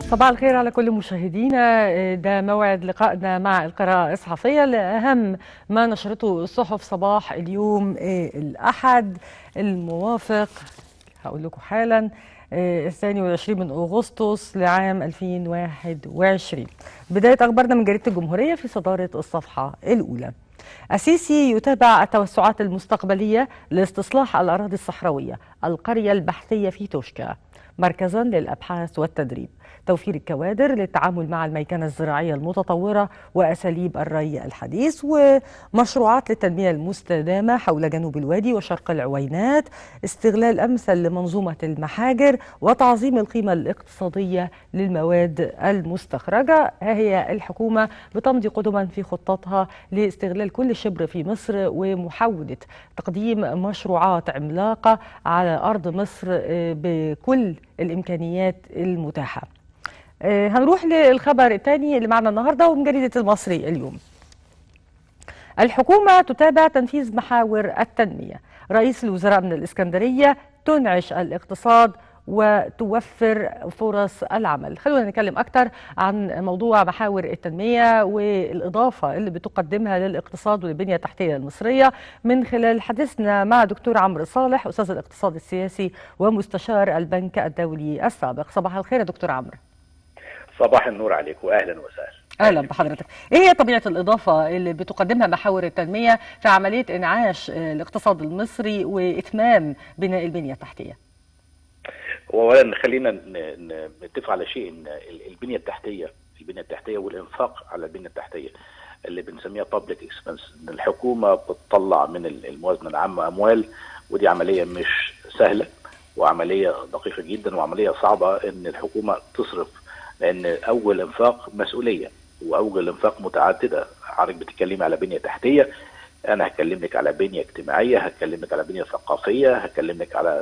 صباح الخير على كل مشاهدينا ده موعد لقائنا مع القراءة الصحفية لأهم ما نشرته الصحف صباح اليوم الأحد الموافق هقول لكم حالا الثاني والعشرين من أغسطس لعام 2021 بداية أخبارنا من جريدة الجمهورية في صدارة الصفحة الأولى السيسي يتابع التوسعات المستقبلية لاستصلاح الأراضي الصحراوية القرية البحثية في توشكا مركزا للأبحاث والتدريب توفير الكوادر للتعامل مع الميكنة الزراعية المتطورة وأساليب الري الحديث ومشروعات للتنمية المستدامة حول جنوب الوادي وشرق العوينات استغلال أمثل لمنظومة المحاجر وتعظيم القيمة الاقتصادية للمواد المستخرجة ها هي الحكومة بتمضي قدما في خطتها لاستغلال كل شبر في مصر ومحاولة تقديم مشروعات عملاقة على أرض مصر بكل الإمكانيات المتاحة هنروح للخبر الثاني اللي معنا النهارده ومن جريده المصري اليوم. الحكومه تتابع تنفيذ محاور التنميه، رئيس الوزراء من الاسكندريه تنعش الاقتصاد وتوفر فرص العمل خلونا نتكلم أكثر عن موضوع محاور التنمية والإضافة اللي بتقدمها للاقتصاد والبنية التحتية المصرية من خلال حديثنا مع دكتور عمرو صالح أستاذ الاقتصاد السياسي ومستشار البنك الدولي السابق صباح الخير يا دكتور عمرو صباح النور عليك واهلا وسهلا اهلا بحضرتك ايه هي طبيعه الاضافه اللي بتقدمها محاور التنميه في عمليه انعاش الاقتصاد المصري واتمام بناء البنيه التحتيه اولا خلينا نتفق على شيء ان البنيه التحتيه البنيه التحتيه والانفاق على البنيه التحتيه اللي بنسميها بابليك اكسبنس ان الحكومه بتطلع من الموازنه العامه اموال ودي عمليه مش سهله وعمليه دقيقه جدا وعمليه صعبه ان الحكومه تصرف لان اول انفاق مسؤوليه واول انفاق متعدده حضرتك بتتكلمي على بنيه تحتيه انا هكلمك على بنيه اجتماعيه هكلمك على بنيه ثقافيه هكلمك على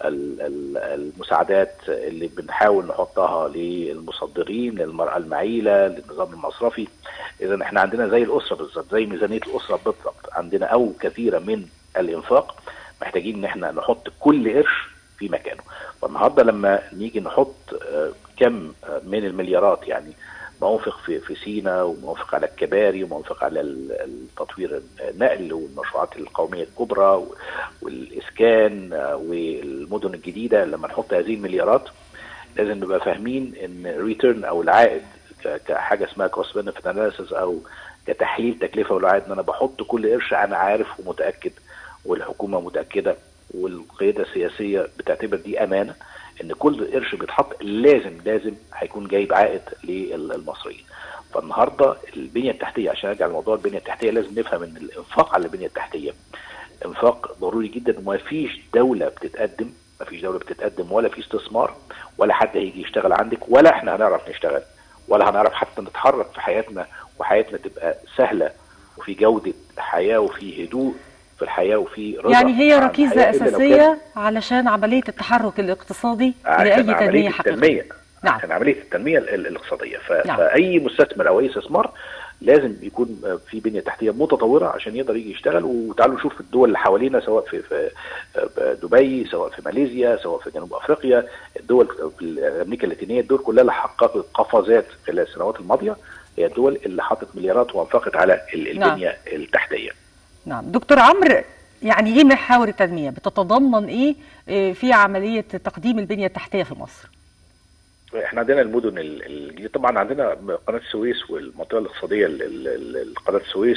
المساعدات اللي بنحاول نحطها للمصدرين للمرأة المعيلة للنظام المصرفي إذا احنا عندنا زي الأسرة بالظبط زي ميزانية الأسرة بالضبط عندنا أو كثيرة من الإنفاق محتاجين إن احنا نحط كل قرش في مكانه والنهارده لما نيجي نحط كم من المليارات يعني موافق في في سينا وموافق على الكباري وموافق على التطوير النقل والمشروعات القوميه الكبرى والاسكان والمدن الجديده لما نحط هذه المليارات لازم نبقى فاهمين ان ريتيرن او العائد كحاجه اسمها كوست بنفيت اناليسيس او كتحليل تكلفه والعائد ان انا بحط كل قرش انا عارف ومتاكد والحكومه متاكده والقياده السياسيه بتعتبر دي امانه ان كل قرش بيتحط لازم لازم هيكون جايب عائد للمصريين فالنهارده البنيه التحتيه عشان ارجع لموضوع البنيه التحتيه لازم نفهم ان الانفاق على البنيه التحتيه انفاق ضروري جدا وما فيش دوله بتتقدم ما فيش دوله بتتقدم ولا في استثمار ولا حد هيجي يشتغل عندك ولا احنا هنعرف نشتغل ولا هنعرف حتى نتحرك في حياتنا وحياتنا تبقى سهله وفي جوده حياه وفي هدوء في الحياه وفي رضا يعني هي ركيزه اساسيه علشان عمليه التحرك الاقتصادي لاي تنميه حقيقيه نعم عشان عمليه التنميه الاقتصاديه ف... نعم. فاي مستثمر او اي استثمار لازم يكون في بنيه تحتيه متطوره عشان يقدر يجي يشتغل وتعالوا نشوف الدول اللي حوالينا سواء في, في دبي سواء في ماليزيا سواء في جنوب افريقيا الدول في امريكا اللاتينيه الدول كلها اللي حققت قفزات خلال السنوات الماضيه هي الدول اللي حطت مليارات وانفقت على البنيه نعم. التحتيه نعم دكتور عمرو يعني ايه محاور التنميه بتتضمن ايه في عمليه تقديم البنيه التحتيه في مصر احنا عندنا المدن الجديده طبعا عندنا قناه السويس والمنطقه الاقتصاديه قناه السويس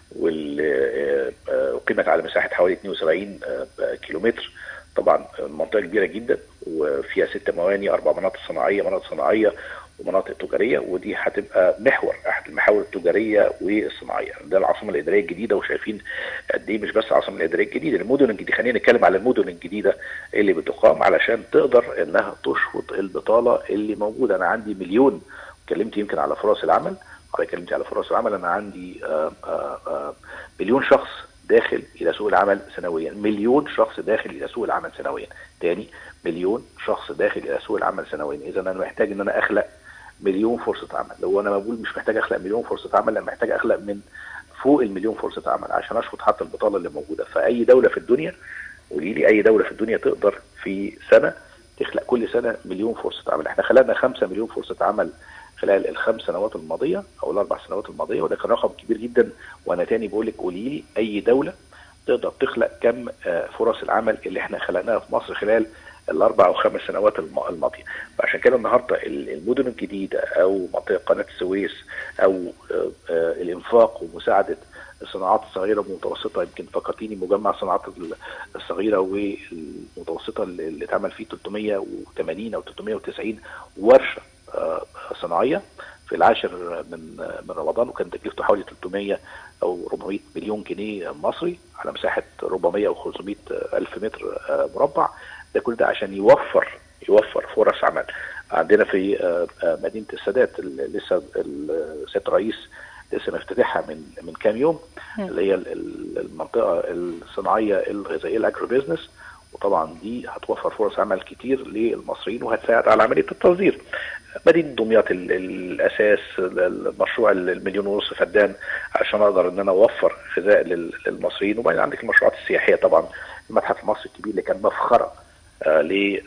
واللي اقيمت على مساحه حوالي 72 كيلومتر طبعا منطقه كبيره جدا وفيها ست مواني اربع مناطق صناعيه مناطق صناعيه ومناطق تجاريه ودي هتبقى محور احد المحاور التجاريه والصناعيه ده العاصمه الاداريه الجديده وشايفين قد ايه مش بس العاصمه الاداريه الجديده المدن الجديده خلينا نتكلم على المدن الجديده اللي بتقام علشان تقدر انها تشفط البطاله اللي موجوده انا عندي مليون اتكلمت يمكن على فرص العمل حضرتك اتكلمت على فرص العمل انا عندي آآ آآ مليون شخص داخل الى سوق العمل سنويا مليون شخص داخل الى سوق العمل سنويا تاني مليون شخص داخل الى سوق العمل سنويا اذا انا محتاج ان انا اخلق مليون فرصه عمل لو انا بقول مش محتاج اخلق مليون فرصه عمل لا محتاج اخلق من فوق المليون فرصه عمل عشان اشفط حتى البطاله اللي موجوده فاي دوله في الدنيا قولي لي اي دوله في الدنيا تقدر في سنه تخلق كل سنه مليون فرصه عمل احنا خلقنا 5 مليون فرصه عمل خلال الخمس سنوات الماضيه او الاربع سنوات الماضيه وده كان رقم كبير جدا وانا تاني بقول لك قولي لي اي دوله تقدر تخلق كم فرص العمل اللي احنا خلقناها في مصر خلال الاربع او خمس سنوات الماضيه فعشان كده النهارده المدن الجديده او منطقه قناه السويس او الانفاق ومساعده الصناعات الصغيره والمتوسطه يمكن فكرتيني مجمع الصناعات الصغيره والمتوسطه اللي اتعمل فيه 380 او 390 ورشه صناعيه في العاشر من من رمضان وكان تكلفته حوالي 300 او 400 مليون جنيه مصري على مساحه 400 او 500 الف متر مربع ده كل ده عشان يوفر يوفر فرص عمل عندنا في مدينه السادات لسه سياده الرئيس لسه مفتتحها من من كام يوم اللي هي المنطقه الصناعيه الغذائيه الاجرو بيزنس وطبعا دي هتوفر فرص عمل كتير للمصريين وهتساعد على عمليه التصدير مدينه دمياط الاساس المشروع المليون ونص فدان عشان اقدر ان انا اوفر غذاء للمصريين وبعدين عندك المشروعات السياحيه طبعا المتحف المصري الكبير اللي كان مفخره آه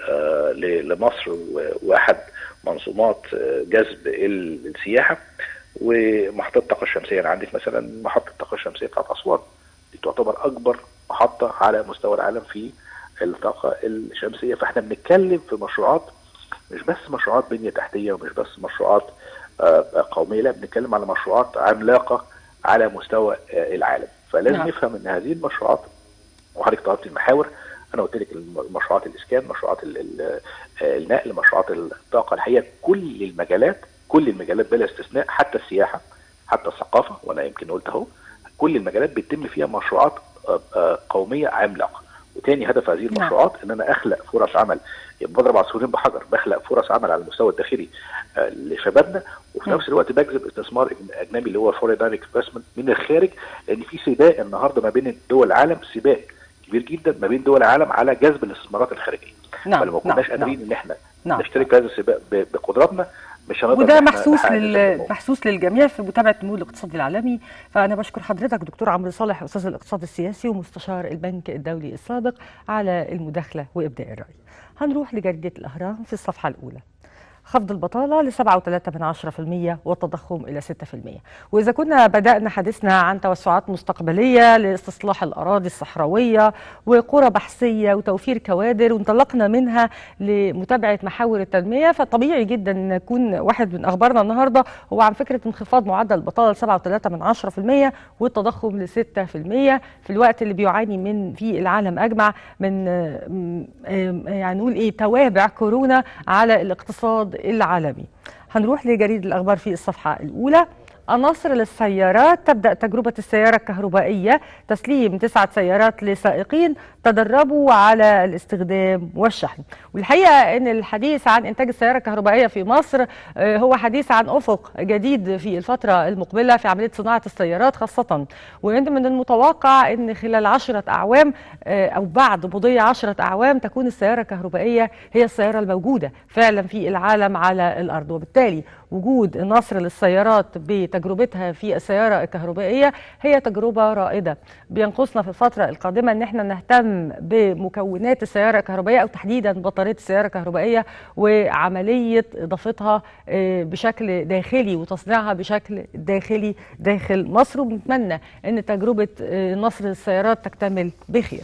لمصر واحد منظومات جذب السياحه ومحطه الطاقه الشمسيه انا عندك مثلا محطه الطاقه الشمسيه بتاعت اسوان دي تعتبر اكبر محطه على مستوى العالم في الطاقه الشمسيه فاحنا بنتكلم في مشروعات مش بس مشروعات بنيه تحتيه ومش بس مشروعات قوميه لا بنتكلم على مشروعات عملاقه على مستوى العالم فلازم نعم. نفهم ان هذه المشروعات وحضرتك طلبت المحاور انا قلت لك مشروعات الاسكان مشروعات النقل مشروعات الطاقه الحقيقه كل المجالات كل المجالات بلا استثناء حتى السياحه حتى الثقافه وانا يمكن قلت اهو كل المجالات بيتم فيها مشروعات قوميه عملاقه وتاني هدف هذه المشروعات ان انا اخلق فرص عمل بضرب عصفورين بحجر بخلق فرص عمل على المستوى الداخلي لشبابنا وفي نفس الوقت بجذب استثمار اجنبي اللي هو فورين دايركت انفستمنت من الخارج لان في سباق النهارده ما بين دول العالم سباق كبير جدا ما بين دول العالم على جذب الاستثمارات الخارجيه نعم فلو ما كناش نعم قادرين نعم ان احنا نعم نشترك في هذا السباق بقدراتنا مش هنقدر وده محسوس لل... محسوس للجميع في متابعه النمو الاقتصادي العالمي فانا بشكر حضرتك دكتور عمرو صالح استاذ الاقتصاد السياسي ومستشار البنك الدولي السابق على المداخله وابداء الراي هنروح لجريده الاهرام في الصفحه الاولى خفض البطالة ل 7.3% والتضخم إلى 6% وإذا كنا بدأنا حديثنا عن توسعات مستقبلية لاستصلاح الأراضي الصحراوية وقرى بحثية وتوفير كوادر وانطلقنا منها لمتابعة محاور التنمية فطبيعي جدا أن يكون واحد من أخبارنا النهاردة هو عن فكرة انخفاض معدل البطالة ل 7.3% والتضخم ل 6% في الوقت اللي بيعاني من في العالم أجمع من يعني نقول إيه توابع كورونا على الاقتصاد العالمي هنروح لجريد الأخبار في الصفحة الأولى النصر للسيارات تبدأ تجربة السيارة الكهربائية تسليم تسعة سيارات لسائقين تدربوا على الاستخدام والشحن والحقيقة أن الحديث عن إنتاج السيارة الكهربائية في مصر هو حديث عن أفق جديد في الفترة المقبلة في عملية صناعة السيارات خاصة وأن من المتوقع أن خلال عشرة أعوام أو بعد مضي عشرة أعوام تكون السيارة الكهربائية هي السيارة الموجودة فعلا في العالم على الأرض وبالتالي وجود النصر للسيارات بتجربتها في السيارة الكهربائية هي تجربة رائدة بينقصنا في الفترة القادمة أن احنا نهتم بمكونات السيارة الكهربائية أو تحديدا بطارية السيارة الكهربائية وعملية إضافتها بشكل داخلي وتصنيعها بشكل داخلي داخل مصر وبنتمنى أن تجربة نصر السيارات تكتمل بخير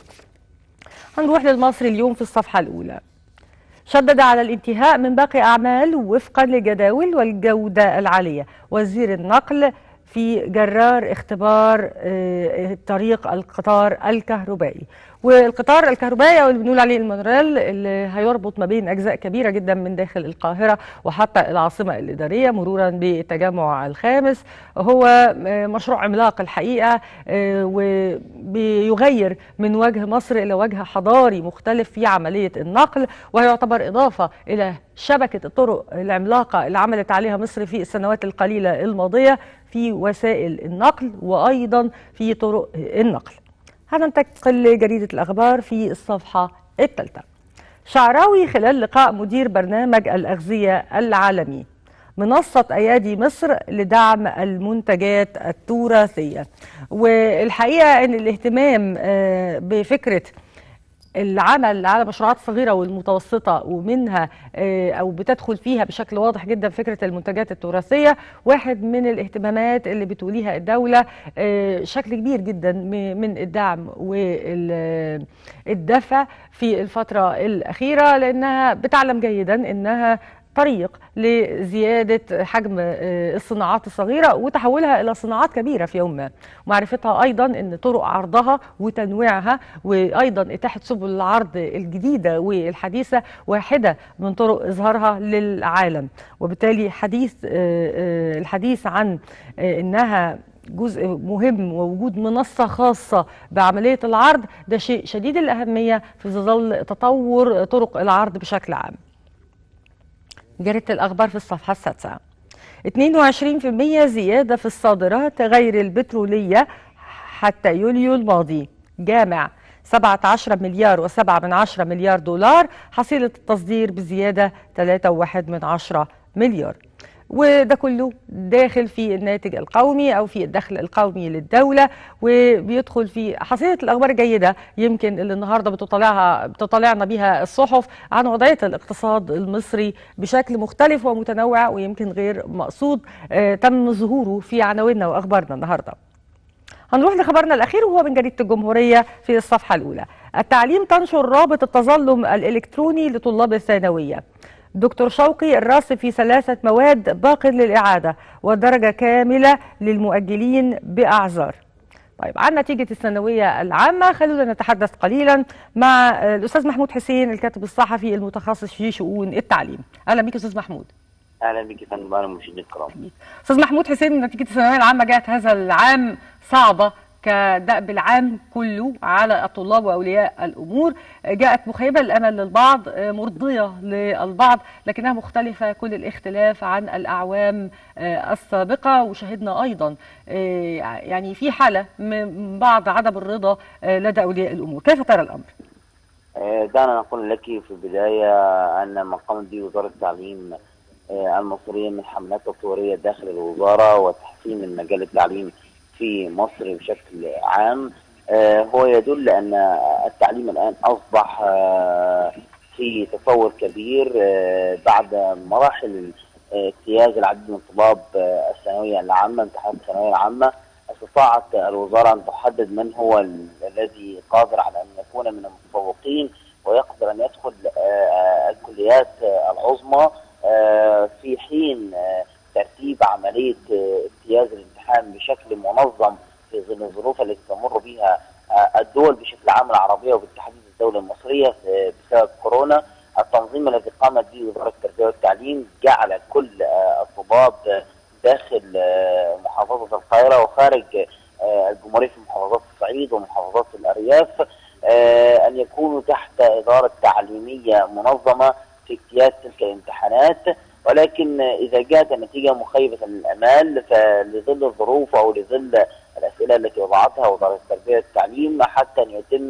هنروح للمصري اليوم في الصفحة الأولى شدد على الانتهاء من باقي أعمال وفقا لجداول والجودة العالية وزير النقل في جرار اختبار طريق القطار الكهربائي والقطار الكهربائي او اللي بنقول عليه المونوريل اللي هيربط ما بين اجزاء كبيره جدا من داخل القاهره وحتى العاصمه الاداريه مرورا بالتجمع الخامس هو مشروع عملاق الحقيقه وبيغير من وجه مصر الى وجه حضاري مختلف في عمليه النقل ويعتبر اضافه الى شبكه الطرق العملاقه اللي عملت عليها مصر في السنوات القليله الماضيه في وسائل النقل وايضا في طرق النقل. هننتقل لجريدة الأخبار في الصفحة الثالثة شعراوي خلال لقاء مدير برنامج الأغذية العالمي منصة أيادي مصر لدعم المنتجات التراثية والحقيقة أن الاهتمام بفكرة العمل على المشروعات الصغيره والمتوسطه ومنها او بتدخل فيها بشكل واضح جدا فكره المنتجات التراثيه واحد من الاهتمامات اللي بتوليها الدوله شكل كبير جدا من الدعم والدفع في الفتره الاخيره لانها بتعلم جيدا انها طريق لزيادة حجم الصناعات الصغيرة وتحولها إلى صناعات كبيرة في يوم ما معرفتها أيضا أن طرق عرضها وتنويعها وأيضا إتاحة سبل العرض الجديدة والحديثة واحدة من طرق إظهارها للعالم وبالتالي حديث الحديث عن أنها جزء مهم ووجود منصة خاصة بعملية العرض ده شيء شديد الأهمية في ظل تطور طرق العرض بشكل عام جريدة الأخبار في الصفحة السادسة 22% زيادة في الصادرات غير البترولية حتى يوليو الماضي جامع 17 مليار و7 من 10 مليار دولار حصيلة التصدير بزيادة 3.1 من 10 مليار وده كله داخل في الناتج القومي او في الدخل القومي للدوله وبيدخل في حصيله الاخبار الجيده يمكن اللي النهارده بتطلعها بتطلعنا بيها الصحف عن وضعيه الاقتصاد المصري بشكل مختلف ومتنوع ويمكن غير مقصود آه تم ظهوره في عناويننا واخبارنا النهارده. هنروح لخبرنا الاخير وهو من جريده الجمهوريه في الصفحه الاولى. التعليم تنشر رابط التظلم الالكتروني لطلاب الثانويه. دكتور شوقي الراسب في ثلاثة مواد باق للإعادة ودرجة كاملة للمؤجلين بأعذار طيب عن نتيجة الثانوية العامة خلونا نتحدث قليلا مع الأستاذ محمود حسين الكاتب الصحفي المتخصص في شؤون التعليم أهلا بك أستاذ محمود اهلا بك يا فندم اهلا المشاهدين الكرام أستاذ محمود حسين نتيجة الثانوية العامة جاءت هذا العام صعبة كدأب العام كله على الطلاب وأولياء الأمور جاءت مخيبة للأمل للبعض مرضية للبعض لكنها مختلفة كل الاختلاف عن الأعوام السابقة وشهدنا أيضا يعني في حالة من بعض عدم الرضا لدى أولياء الأمور كيف ترى الأمر؟ دعنا نقول لك في البداية أن ما قامت به وزارة التعليم المصرية من حملات تطويرية داخل الوزارة وتحسين من مجال التعليم في مصر بشكل عام هو يدل ان التعليم الان اصبح في تطور كبير بعد مراحل اجتياز العديد من طلاب الثانويه العامه امتحانات الثانويه العامه استطاعت الوزاره ان تحدد من هو الذي قادر على ان يكون من المتفوقين ويقدر ان يدخل الكليات العظمى في حين ترتيب عمليه اجتياز الامتحان بشكل منظم في ظل الظروف التي تمر بها الدول بشكل عام العربيه وبالتحديد الدوله المصريه بسبب كورونا التنظيم الذي قامت به وزاره التربيه والتعليم جعل كل الطلاب داخل محافظه القاهره وخارج الجمهوريه في محافظات الصعيد ومحافظات الارياف ان يكونوا تحت اداره تعليميه منظمه في اجتياز تلك الامتحانات ولكن اذا جاءت النتيجه مخيبه للامال فلظل الظروف او لظل الاسئله التي وضعتها وزاره التربيه والتعليم حتى ان يتم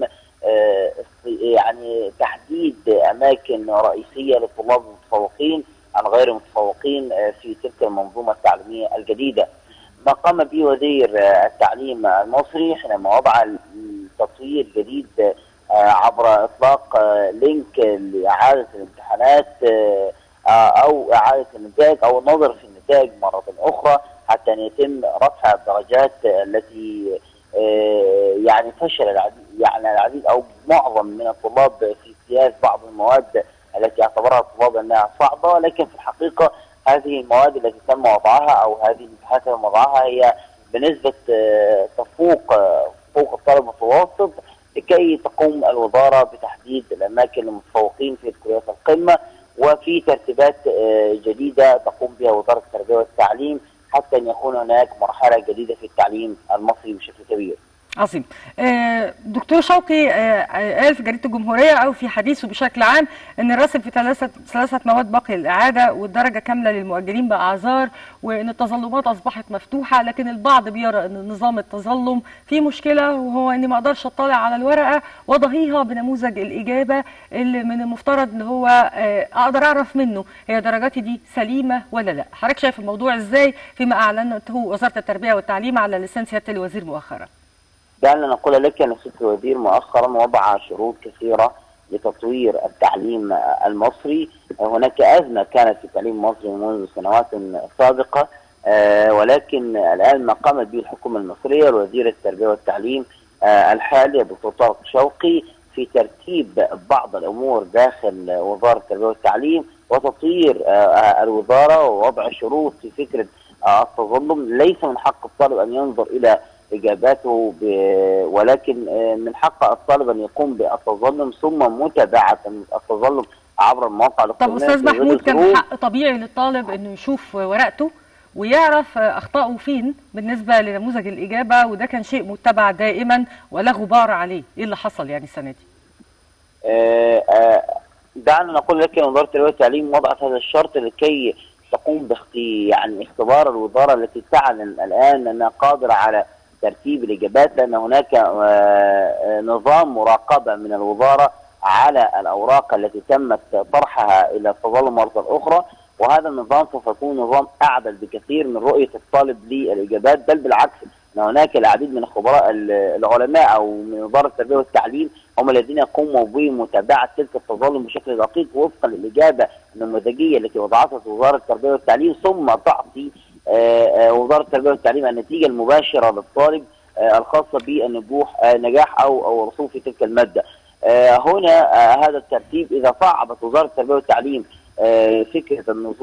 يعني تحديد اماكن رئيسيه للطلاب المتفوقين عن غير المتفوقين في تلك المنظومه التعليميه الجديده. ما قام به وزير التعليم المصري حينما وضع تطوير جديد عبر اطلاق لينك لاعاده الامتحانات او اعاده النتائج او النظر في النتائج مره اخرى حتى ان يتم رفع الدرجات التي يعني فشل العديد يعني العديد او معظم من الطلاب في اجتياز بعض المواد التي اعتبرها الطلاب انها صعبه ولكن في الحقيقه هذه المواد التي تم وضعها او هذه الامتحانات تم وضعها هي بنسبه تفوق فوق الطالب المتوسط لكي تقوم الوزاره بتحديد الاماكن للمتفوقين في كليات القمه وفي ترتيبات جديده تقوم بها وزاره التربيه والتعليم حتى ان يكون هناك مرحله جديده في التعليم المصري بشكل كبير. عظيم. دكتور شوقي قال في جريده الجمهوريه او في حديثه بشكل عام ان الراسب في ثلاثه ثلاثه مواد باقي للاعاده والدرجه كامله للمؤجلين باعذار وان التظلمات اصبحت مفتوحه لكن البعض بيرى ان نظام التظلم فيه مشكله وهو اني ما اقدرش اطلع على الورقه واضهيها بنموذج الاجابه اللي من المفترض ان هو اقدر اعرف منه هي درجاتي دي سليمه ولا لا. حضرتك شايف الموضوع ازاي فيما اعلنته وزاره التربيه والتعليم على لسان سياده الوزير مؤخرا؟ دعنا نقول لك أن السيد الوزير مؤخرا وضع شروط كثيرة لتطوير التعليم المصري هناك أزمة كانت في التعليم المصري منذ سنوات سابقة آه، ولكن الآن ما قامت به الحكومة المصرية وزير التربية والتعليم آه، الحالي الدكتور طارق شوقي في ترتيب بعض الأمور داخل وزارة التربية والتعليم وتطوير آه، الوزارة ووضع شروط في فكرة التظلم ليس من حق الطالب أن ينظر إلى إجاباته ولكن من حق الطالب أن يقوم بالتظلم ثم متابعة التظلم عبر المواقع الإلكترونية طب أستاذ محمود كان حق طبيعي للطالب أنه يشوف ورقته ويعرف اخطائه فين بالنسبه لنموذج الاجابه وده كان شيء متبع دائما ولا غبار عليه ايه اللي حصل يعني السنه دي دعنا نقول لك ان وزاره التربيه والتعليم وضعت هذا الشرط لكي تقوم باختي يعني اختبار الوزاره التي تعلن الان انها قادره على ترتيب الاجابات لان هناك نظام مراقبه من الوزاره على الاوراق التي تمت طرحها الى التظلم مره اخرى وهذا النظام سوف يكون نظام اعدل بكثير من رؤيه الطالب للاجابات بل بالعكس ان هناك العديد من الخبراء العلماء او من وزاره التربيه والتعليم هم الذين يقوموا بمتابعه تلك التظلم بشكل دقيق وفقا للاجابه النموذجيه التي وضعتها وزاره التربيه والتعليم ثم تعطي وزاره التربيه والتعليم النتيجه المباشره للطالب الخاصه بالنجوح نجاح او او رسوب في تلك الماده. هنا هذا الترتيب اذا صعبت وزاره التربيه والتعليم فكره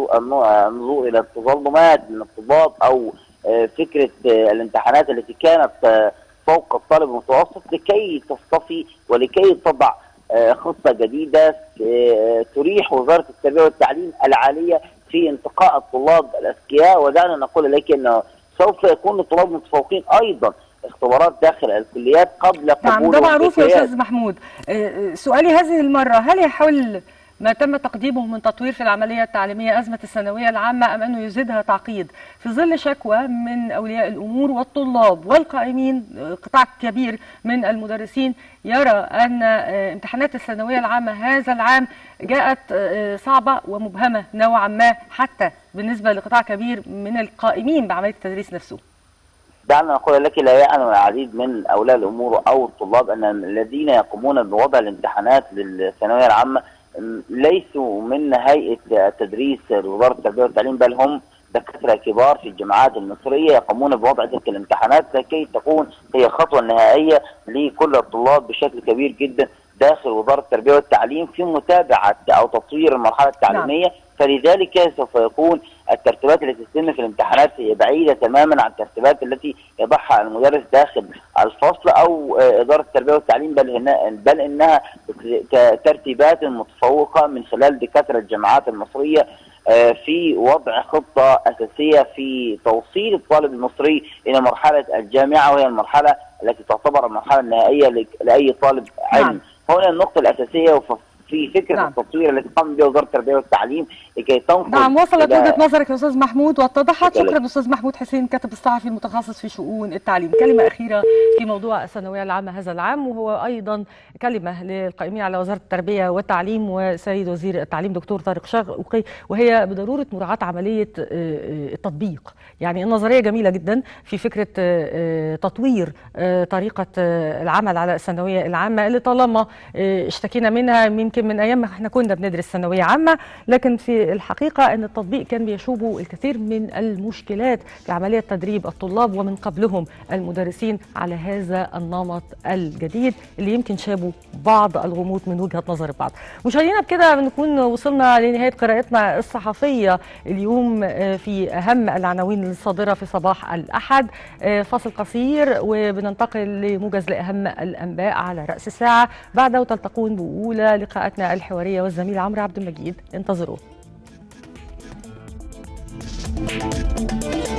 النظور الى التظلمات من الطلاب او فكره الامتحانات التي كانت فوق الطالب المتوسط لكي تصطفي ولكي تضع خطه جديده تريح وزاره التربيه والتعليم العاليه في انتقاء الطلاب الاذكياء ودعنا نقول لك انه سوف يكون الطلاب المتفوقين ايضا اختبارات داخل الكليات قبل قبول نعم ده معروف يا استاذ محمود سؤالي هذه المره هل يحل ما تم تقديمه من تطوير في العملية التعليمية أزمة الثانوية العامة أم أنه يزيدها تعقيد في ظل شكوى من أولياء الأمور والطلاب والقائمين قطاع كبير من المدرسين يرى أن امتحانات الثانوية العامة هذا العام جاءت صعبة ومبهمة نوعا ما حتى بالنسبة لقطاع كبير من القائمين بعملية التدريس نفسه دعنا نقول لك لا يعلم العديد من اولياء الامور او الطلاب ان الذين يقومون بوضع الامتحانات للثانويه العامه ليسوا من هيئه تدريس وزاره التربيه والتعليم بل هم دكاتره كبار في الجامعات المصريه يقومون بوضع تلك الامتحانات لكي تكون هي الخطوه النهائيه لكل الطلاب بشكل كبير جدا داخل وزاره التربيه والتعليم في متابعه او تطوير المرحله التعليميه نعم. فلذلك سوف يكون الترتيبات التي تتم في الامتحانات بعيده تماما عن الترتيبات التي يضعها المدرس داخل الفصل او اداره التربيه والتعليم بل هنا بل انها ترتيبات متفوقه من خلال دكاتره الجامعات المصريه في وضع خطه اساسيه في توصيل الطالب المصري الى مرحله الجامعه وهي المرحله التي تعتبر المرحله النهائيه لاي طالب علم. نعم. هنا النقطه الاساسيه في فكره نعم. التطوير التي قام بها وزاره التربيه والتعليم لكي تنقل نعم وصلت وجهه نظرك يا استاذ محمود واتضحت شكرا استاذ محمود حسين كاتب الصحفي المتخصص في شؤون التعليم كلمه اخيره في موضوع الثانويه العامه هذا العام وهو ايضا كلمه للقائمين على وزاره التربيه والتعليم وسيد وزير التعليم دكتور طارق شوقي وهي بضروره مراعاه عمليه التطبيق يعني النظريه جميله جدا في فكره تطوير طريقه العمل على الثانويه العامه اللي طالما اشتكينا منها يمكن من ايام ما احنا كنا بندرس ثانويه عامه لكن في الحقيقه ان التطبيق كان بيشوبه الكثير من المشكلات في عمليه تدريب الطلاب ومن قبلهم المدرسين على هذا النمط الجديد اللي يمكن شابوا بعض الغموض من وجهه نظر البعض. مشاهدينا بكده بنكون وصلنا لنهايه قراءتنا الصحفيه اليوم في اهم العناوين الصادره في صباح الاحد فاصل قصير وبننتقل لموجز لاهم الانباء على راس الساعه بعده تلتقون باولى لقاءاتنا الحواريه والزميل عمرو عبد المجيد انتظروا